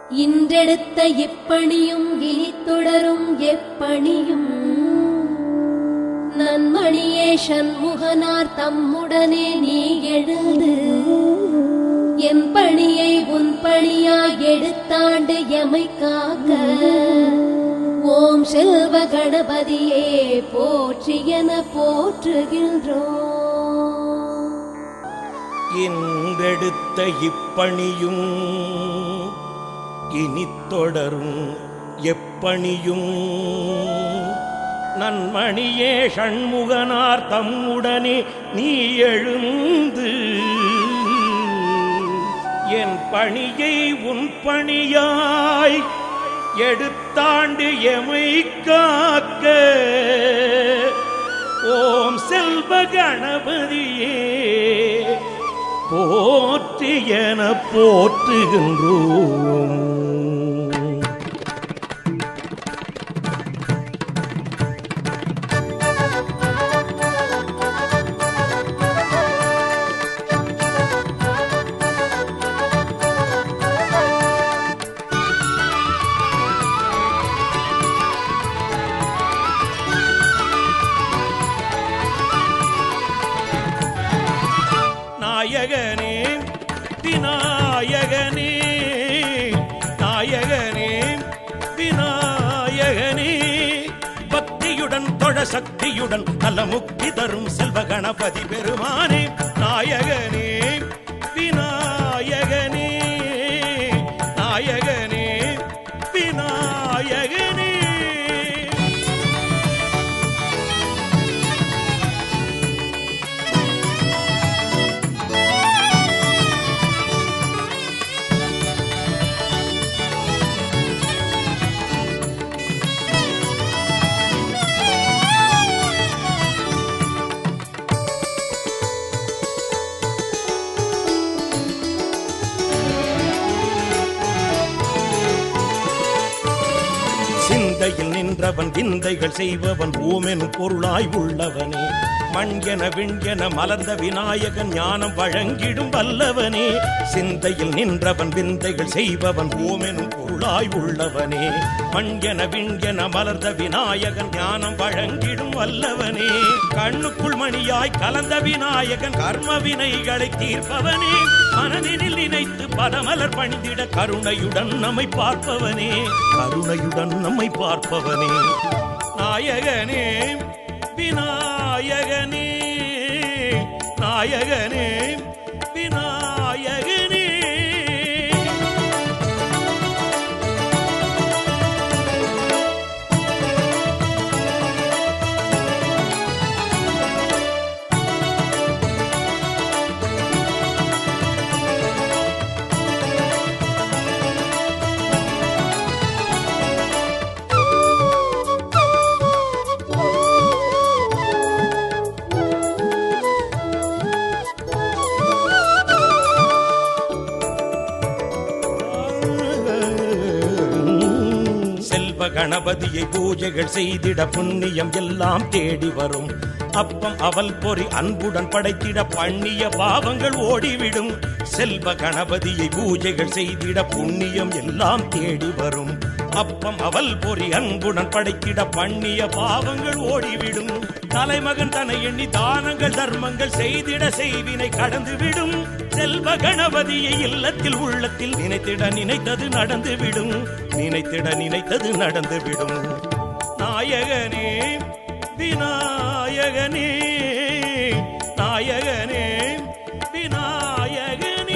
இன்றெடுத்த இப்பணியும் இனி தொடரும் எப்பணியும் நன்மணியே சண்முகனார் தம்முடனே நீ எழுது எம் பணியை உன் பணியாய் எடுத்தாண்டு எமை காக்க ஓம் செல்வ கணபதியே போற்றி என போற்றுகின்றோம் இன்றெடுத்த இப்பணியும் இனி தொடரும் எப்பணியும் நன்மணியே ஷண்முகனார் தம்முடனே நீ எழுந்து என் பணியை உன் பணியாய் எடுத்தாண்டு எமை காக்க ஓம் செல்வ கணபதியே போற்றி என போற்றுகின்றோம் நாயகனே விநாயகனே நாயகனே விநாயகனே பக்தியுடன் தொழ சக்தியுடன் நலமுக்தி தரும் செல்வ கணபதி பெருமானே நாயகனே விநாயகனே நாயகனே விநாயகனே சிந்தையில் நின்றவன் விந்தைகள் செய்பவன் ஓமெனும் பொருளாய் உள்ளவனே மண் என விண் என மலர்ந்த விநாயகன் ஞானம் வழங்கிடும் வல்லவனே சிந்தையில் நின்றவன் விந்தைகள் செய்பவன் ஓமெனும் பொருளாய் உள்ளவனே மண் என விண் என மலர்ந்த விநாயகன் ஞானம் வழங்கிடும் வல்லவனே கண்ணுக்குள் மணியாய் கலந்த விநாயகன் கர்ம வினைகளை தீர்ப்பவனே மனதினில் நினைத்து பதமலர் பணிந்திட கருணையுடன் நம்மை பார்ப்பவனே கருணையுடன் நம்மை பார்ப்பவனே நாயகனே விநாயகனே நாயகனே விநாயகனே செல்வ கணபதியை பூஜைகள் செய்திட புண்ணியம் எல்லாம் தேடி வரும் அப்பம் அவல் பொறி அன்புடன் படைத்திட பண்ணிய பாவங்கள் ஓடிவிடும் செல்வ கணபதியை பூஜைகள் செய்திட புண்ணியம் எல்லாம் தேடி வரும் அப்பம் அவல் பொறி அன்புடன் படைத்திட பண்ணிய பாவங்கள் ஓடிவிடும் தலைமகன் தன்னை எண்ணி தானங்கள் தர்மங்கள் செய்திட செய்வினை கடந்துவிடும் செல்வ கணபதியை இல்லத்தில் உள்ளத்தில் நினைத்திட நினைத்தது நடந்துவிடும் நினைத்திட நினைத்தது நடந்துவிடும் நாயகனே விநாயகனே நாயகனே விநாயகனே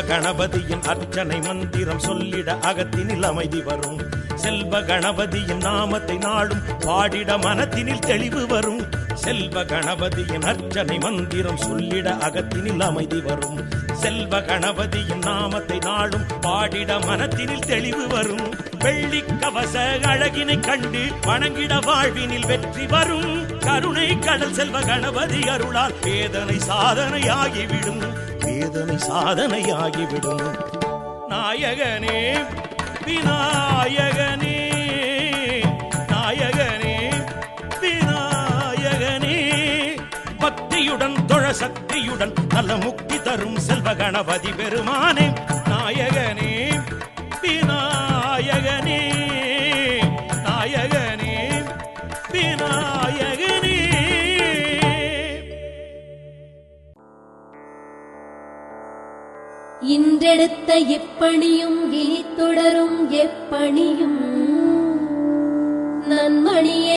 கணபதியின் அர்ச்சனை மந்திரம் சொல்லிட அகத்தினில் அமைதி வரும் செல்வ கணபதியின் நாமத்தை நாளும் பாடிட மனத்தினில் தெளிவு வரும் செல்வ கணபதியின் அர்ச்சனை மந்திரம் சொல்லிட அகத்தினில் அமைதி வரும் செல்வ கணபதியின் நாமத்தை நாளும் பாடிட மனத்தினில் தெளிவு வரும் வெள்ளி கவச அழகினை கண்டு வணங்கிட வாழ்வினில் வெற்றி வரும் கருணை கடல் செல்வ கணபதி அருளால் வேதனை சாதனையாகிவிடும் வேதனை சாதனையாகிவிடும் நாயகனே விநாயகனே நாயகனே விநாயகனே பக்தியுடன் தொழ சக்தியுடன் நல்ல முக்தி தரும் செல்வ கணபதி பெருமானே நாயகனே விநாயகனே நாயகனே விநாயகனே இன்றெடுத்த இப்பணியும் இனி தொடரும் எப்பணியும் நன்மணியே